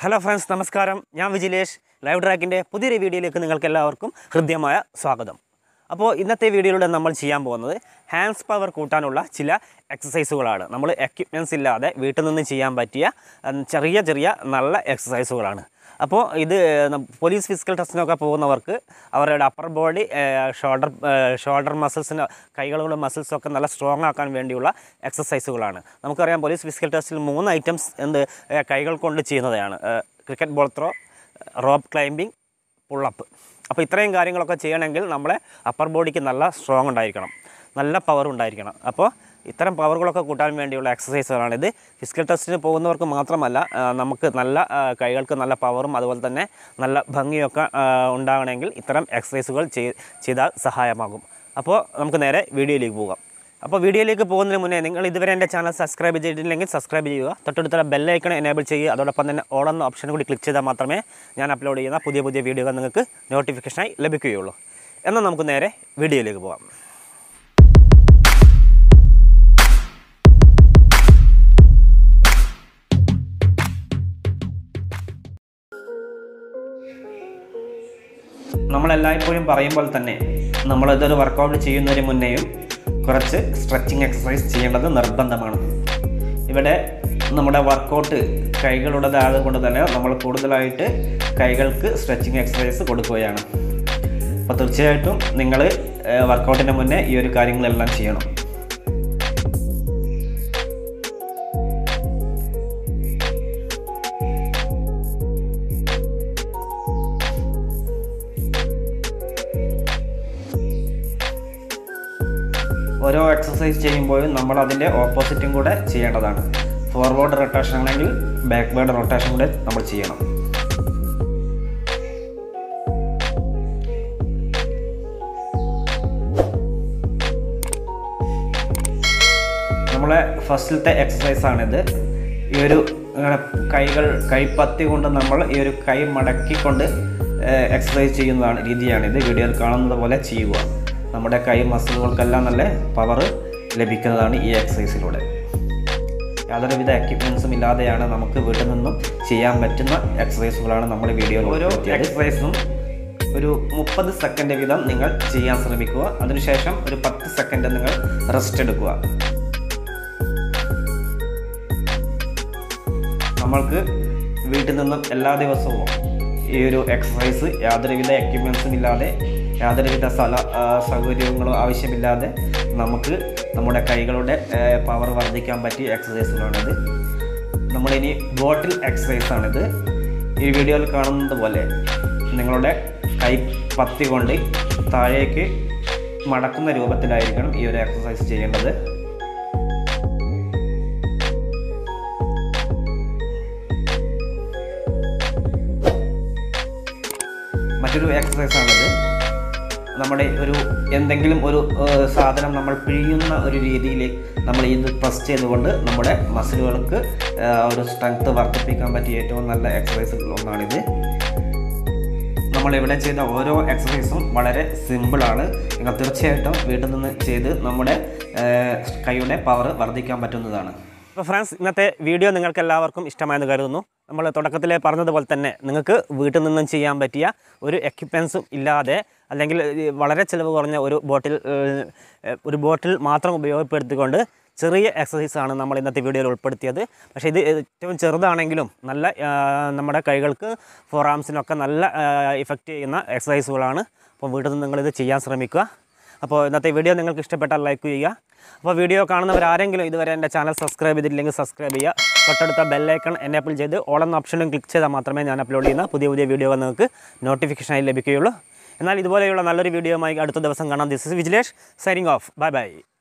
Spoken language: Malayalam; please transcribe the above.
ഹലോ ഫ്രണ്ട്സ് നമസ്കാരം ഞാൻ വിജിലേഷ് ലൈവ് ട്രാക്കിൻ്റെ പുതിയൊരു വീഡിയോയിലേക്ക് നിങ്ങൾക്ക് എല്ലാവർക്കും ഹൃദ്യമായ സ്വാഗതം അപ്പോൾ ഇന്നത്തെ വീഡിയോയിലൂടെ നമ്മൾ ചെയ്യാൻ പോകുന്നത് ഹാൻഡ്സ് പവർ കൂട്ടാനുള്ള ചില എക്സസൈസുകളാണ് നമ്മൾ എക്യുപ്മെൻറ്റ്സ് ഇല്ലാതെ വീട്ടിൽ നിന്ന് ചെയ്യാൻ പറ്റിയ ഉം, ചെറിയ ചെറിയ നല്ല എക്സസൈസുകളാണ് അപ്പോൾ ഇത് നം- പോലീസ് ഫിസിക്കൽ ടെസ്റ്റിനൊക്കെ പോകുന്നവർക്ക് അവരുടെ അപ്പർ ബോഡി ഷോൾഡർ ഷോൾഡർ മസിൽസിന് കൈകളുടെ മസിൽസൊക്കെ നല്ല സ്ട്രോങ് ആക്കാൻ വേണ്ടിയുള്ള എക്സസൈസുകളാണ് നമുക്കറിയാം പോലീസ് ഫിസിക്കൽ ടെസ്റ്റിൽ മൂന്ന് ഐറ്റംസ് എന്ത് ഏ, കൈകൾ കൊണ്ട് ചെയ്യുന്നതാണ് cricket ball throw rope climbing pullup അപ്പോൾ ഇത്രയും കാര്യങ്ങളൊക്കെ ചെയ്യണമെങ്കിൽ നമ്മളെ അപ്പർ ബോഡിക്ക് നല്ല സ്ട്രോങ് ഉണ്ടായിരിക്കണം നല്ല പവർ ഉണ്ടായിരിക്കണം അപ്പോൾ ഇത്തരം പവറുകളൊക്കെ കൂട്ടാൻ വേണ്ടിയുള്ള എക്സസൈസുകളാണിത് ഫിസിക്കൽ ടെസ്റ്റിന് പോകുന്നവർക്ക് മാത്രമല്ല ആ, നമുക്ക് നല്ല ആ, കൈകൾക്ക് നല്ല പവറും അതുപോലെ തന്നെ നല്ല ഭംഗിയൊക്കെ ആ, ഉണ്ടാകണമെങ്കിൽ ഇത്തരം എക്സസൈസുകൾ ചെയ്- ചെയ്താൽ സഹായമാകും അപ്പോൾ നമുക്ക് നേരെ വീഡിയോയിലേക്ക് പോകാം അപ്പോൾ വീഡിയോയിലേക്ക് പോകുന്നതിന് മുന്നേ നിങ്ങൾ ഇതുവരെ എൻ്റെ ചാനൽ സബ്സ്ക്രൈബ് ചെയ്തിട്ടില്ലെങ്കിൽ സബ്സ്ക്രൈബ് ചെയ്യുക തൊട്ടടുത്തുള്ള ബെല്ലൈക്കൺ എനേബിൾ ചെയ്യുക അതോടൊപ്പം തന്നെ ഓൾ എന്ന ഓപ്ഷൻ കൂടി ക്ലിക്ക് ചെയ്താൽ മാത്രമേ ഞാൻ അപ്ലോഡ് ചെയ്യുന്ന പുതിയ പുതിയ വീഡിയോകൾ നിങ്ങൾക്ക് നോട്ടിഫിക്കേഷനായി ലഭിക്കുകയുള്ളൂ എന്നാൽ നമുക്ക് നേരെ വീഡിയോയിലേക്ക് പോകാം നമ്മളെല്ലായ്പ്പോഴും പറയുമ്പോൾ തന്നെ നമ്മളിതൊരു വർക്കൗട്ട് ചെയ്യുന്നതിന് മുന്നേയും കുറച്ച് സ്ട്രെച്ചിങ് എക്സസൈസ് ചെയ്യേണ്ടത് നിർബന്ധമാണ് ഇവിടെ നമ്മുടെ വർക്കൗട്ട് കൈകളുടേതായത് കൊണ്ട് തന്നെ നമ്മൾ കൂടുതലായിട്ട് കൈകൾക്ക് സ്ട്രെച്ചിങ് എക്സസൈസ് കൊടുക്കുകയാണ് അപ്പോൾ തീർച്ചയായിട്ടും നിങ്ങൾ വർക്കൗട്ടിന് മുന്നേ ഈ ഒരു കാര്യങ്ങളെല്ലാം ചെയ്യണം ഓരോ എക്സസൈസ് ചെയ്യുമ്പോഴും നമ്മൾ അതിൻ്റെ ഓപ്പോസിറ്റും കൂടെ ചെയ്യേണ്ടതാണ് ഫോർവേഡ് റൊട്ടേഷൻ ആണെങ്കിൽ ബാക്ക്വേർഡ് റൊട്ടേഷൻ കൂടെ നമ്മൾ ചെയ്യണം നമ്മളെ ഫസ്റ്റിലത്തെ എക്സസൈസ് ആണിത് ഈ ഒരു ഇങ്ങനെ കൈകൾ കൈപ്പത്തി കൊണ്ട് നമ്മൾ ഈ ഒരു കൈ മടക്കിക്കൊണ്ട് എക്സസൈസ് ചെയ്യുന്നതാണ് രീതിയാണിത് വീഡിയോയിൽ കാണുന്നത് പോലെ ചെയ്യുക നമ്മുടെ കൈ മസിലുകൾക്കെല്ലാം നല്ല പവർ ലഭിക്കുന്നതാണ് ഈ എക്സസൈസിലൂടെ യാതൊരുവിധ എക്യുപ്മെൻസും ഇല്ലാതെയാണ് നമുക്ക് വീട്ടിൽ നിന്നും ചെയ്യാൻ പറ്റുന്ന എക്സസൈസുകളാണ് നമ്മൾ വീഡിയോയിൽ ഓരോ എക്സസൈസും ഒരു മുപ്പത് സെക്കൻഡ് വീതം നിങ്ങൾ ചെയ്യാൻ ശ്രമിക്കുക അതിനുശേഷം ഒരു പത്ത് സെക്കൻഡ് നിങ്ങൾ റെസ്റ്റ് എടുക്കുക നമ്മൾക്ക് വീട്ടിൽ നിന്നും എല്ലാ ദിവസവും ഈ ഒരു എക്സസൈസ് യാതൊരുവിധ എക്യുപ്മെൻസും ഇല്ലാതെ യാതൊരുവിധ സ്ഥല ആ, സൗകര്യങ്ങളോ ആവശ്യമില്ലാതെ നമുക്ക് നമ്മുടെ കൈകളുടെ പവർ വർദ്ധിക്കാൻ പറ്റിയ എക്സസൈസുകളാണിത് നമ്മളിനി ബോട്ടിൽ എക്സസൈസ് ആണിത് ഈ വീഡിയോയിൽ കാണുന്നത് പോലെ നിങ്ങളുടെ കൈ പത്തി കൊണ്ട് താഴേക്ക് മടക്കുന്ന രൂപത്തിലായിരിക്കണം ഈ ഒരു എക്സസൈസ് ചെയ്യേണ്ടത് മറ്റൊരു എക്സസൈസ് ആണിത് നമ്മുടെ ഒരു എന്തെങ്കിലും ഒരു ഏഹ്, സാധനം നമ്മൾ പിഴിയുന്ന ഒരു രീതിയിൽ നമ്മൾ ഇത് പ്രസ് ചെയ്തുകൊണ്ട് നമ്മുടെ മസിലുകൾക്ക് ഏഹ്, ഒരു സ്ട്രെങ്ത് വർദ്ധിപ്പിക്കാൻ പറ്റിയ ഏറ്റവും നല്ല എക്സസൈസുകൾ ഒന്നാണിത് നമ്മൾ ഇവിടെ ചെയ്ത ഓരോ എക്സസൈസും വളരെ സിമ്പിളാണ് നിങ്ങൾ തീർച്ചയായിട്ടും വീട്ടിൽ നിന്ന് ചെയ്ത് നമ്മുടെ ഏഹ്, കൈയുടെ പവർ വർദ്ധിക്കാൻ പറ്റുന്നതാണ് അപ്പോൾ ഫ്രണ്ട്സ് ഇന്നത്തെ വീഡിയോ നിങ്ങൾക്ക് എല്ലാവർക്കും ഇഷ്ടമായെന്ന് കരുതുന്നു നമ്മൾ തുടക്കത്തിലെ പറഞ്ഞതുപോലെ തന്നെ നിങ്ങൾക്ക് വീട്ടിൽ നിന്നും ചെയ്യാൻ പറ്റിയ ഒരു എക്യുപ്മെൻസും ഇല്ലാതെ അല്ലെങ്കിൽ ഈ വളരെ ചിലവ് കുറഞ്ഞ ഒരു ബോട്ടിൽ ഏഹ്, ഒരു ബോട്ടിൽ മാത്രം ഉപയോഗപ്പെടുത്തിക്കൊണ്ട് ചെറിയ എക്സസൈസാണ് നമ്മൾ ഇന്നത്തെ വീഡിയോയിൽ ഉൾപ്പെടുത്തിയത് പക്ഷേ ഇത് ഏറ്റവും ചെറുതാണെങ്കിലും നല്ല ആ, നമ്മുടെ കൈകൾക്ക് ഫോർ ആംസിനൊക്കെ നല്ല ഇഫക്റ്റ് ചെയ്യുന്ന എക്സസൈസുകളാണ് അപ്പോൾ വീട്ടിൽ നിന്ന് നിങ്ങളിത് ചെയ്യാൻ ശ്രമിക്കുക അപ്പോൾ ഇന്നത്തെ വീഡിയോ നിങ്ങൾക്ക് ഇഷ്ടപ്പെട്ടാൽ ലൈക്ക് ചെയ്യുക അപ്പോൾ വീഡിയോ കാണുന്നവർ ആരെങ്കിലും ഇതുവരെ എൻ്റെ ചാനൽ സബ്സ്ക്രൈബ് ചെയ്തിട്ടില്ലെങ്കിൽ സബ്സ്ക്രൈബ് ചെയ്യുക തൊട്ടടുത്ത ബെല്ലൈക്കൺ എനേബിൾ ചെയ്ത് ഓൾ എന്ന ഓപ്ഷനും ക്ലിക്ക് ചെയ്താൽ മാത്രമേ ഞാൻ അപ്ലോഡ് ചെയ്യുന്ന പുതിയ പുതിയ വീഡിയോകൾ നിങ്ങൾക്ക് നോട്ടിഫിക്കേഷനായി ലഭിക്കുകയുള്ളൂ എന്നാൽ ഇതുപോലെയുള്ള നല്ലൊരു വീഡിയോയുമായി അടുത്ത ദിവസം കാണാം this is Vijilesh signing off bye by